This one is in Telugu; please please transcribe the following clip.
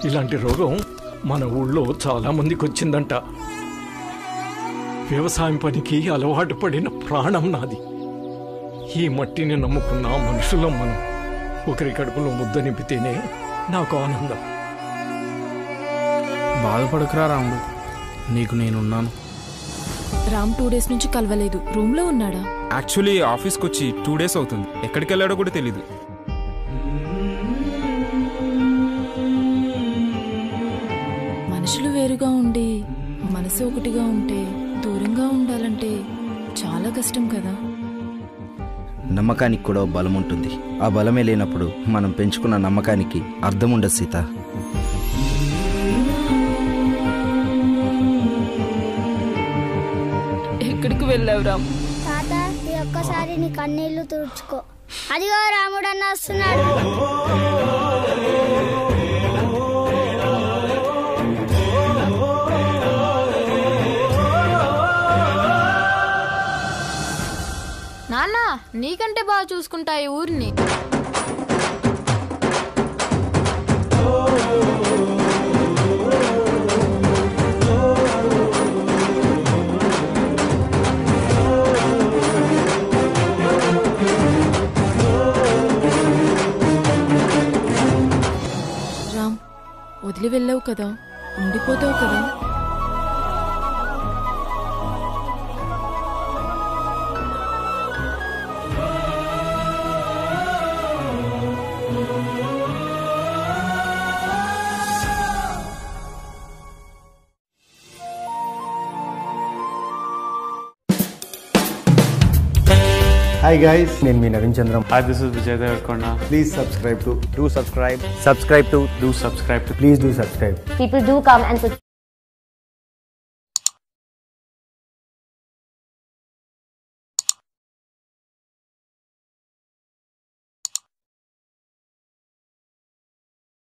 ఇలాంటి రోగం మన ఊళ్ళో చాలా మందికి వచ్చిందంట వ్యవసాయం పనికి అలవాటు పడిన ప్రాణం నాది ఈ మట్టిని నమ్ముకున్న మనుషులం మనం ఒకరి కడుపులో ముద్ద నింపితేనే నాకు ఆనందం బాధపడకురా రాముడు నీకు నేనున్నాను రామ్ టూ డేస్ నుంచి కలవలేదు రూమ్ లో ఉన్నాడా యాక్చువల్లీ ఆఫీస్కి వచ్చి టూ డేస్ అవుతుంది ఎక్కడికి వెళ్ళాడో కూడా తెలీదు మనుషులు వేరుగా ఉండి మనసు ఒకటిగా ఉంటే దూరంగా ఉండాలంటే చాలా కష్టం కదా నమ్మకానికి కూడా ఓ బలం ఉంటుంది ఆ బలమే లేనప్పుడు మనం పెంచుకున్న నమ్మకానికి అర్థం ఉండదు సీత ఎక్కడికి వెళ్ళావు రామ్ తాత ఈ ఒక్కసారి నీ కన్నీళ్లు తుడుచుకో అదిగో రాముడు అన్న వస్తున్నాడు నాన్న నీకంటే బాగా చూసుకుంటా ఈ ఊరిని రామ్ వదిలి వెళ్ళావు కదా ఉండిపోతావు కదా హాయ్ గైస్ నేను మీ Naveen Chandram Hi, this is Vijay Devarkonda. Please subscribe to do subscribe subscribe to Do subscribe to please do subscribe people do come and